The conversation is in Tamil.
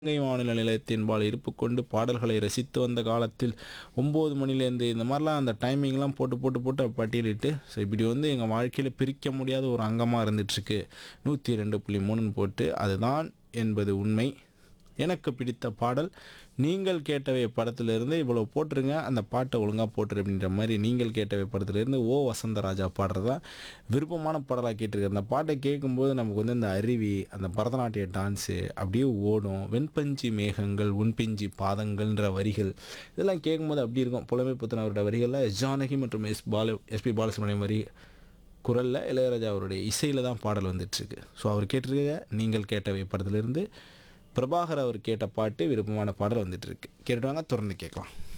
இலங்கை வானொலி நிலையத்தின்பால் இருப்பு கொண்டு பாடல்களை ரசித்து வந்த காலத்தில் ஒம்பது மணிலேருந்து இந்த மாதிரிலாம் அந்த டைமிங்லாம் போட்டு போட்டு போட்டு பட்டியலிட்டு ஸோ இப்படி வந்து எங்கள் வாழ்க்கையில் பிரிக்க முடியாத ஒரு அங்கமாக இருந்துகிட்ருக்கு நூற்றி ரெண்டு புள்ளி மூணுன்னு போட்டு அதுதான் என்பது உண்மை எனக்கு பிடித்த பாடல் நீங்கள் கேட்டவை படத்திலிருந்து இவ்வளோ போட்டுருங்க அந்த பாட்டை ஒழுங்காக போட்டுரு அப்படின்ற மாதிரி நீங்கள் கேட்டவை படத்திலிருந்து ஓ வசந்தராஜா பாடுறதா விருப்பமான பாடலாக கேட்டிருக்கேன் அந்த பாட்டை கேட்கும்போது நமக்கு வந்து இந்த அருவி அந்த பரதநாட்டிய டான்ஸு அப்படியே ஓடும் வெண்பஞ்சி மேகங்கள் உன்பிஞ்சி பாதங்கள்ன்ற வரிகள் இதெல்லாம் கேட்கும்போது அப்படி இருக்கும் புலமை புத்தன் அவரோட வரிகளில் ஜானகி மற்றும் எஸ் பால எஸ்பி பாலசுப்ரமணியம் வரி குரலில் இளையராஜா அவருடைய இசையில் தான் பாடல் வந்துட்டுருக்கு ஸோ அவர் கேட்டிருக்க நீங்கள் கேட்டவை படத்திலிருந்து பிரபாகர் அவர் கேட்ட பாட்டு விருப்பமான பாடல் வந்துட்டுருக்கு கேட்டுட்டு வாங்க தொடர்ந்து கேட்கலாம்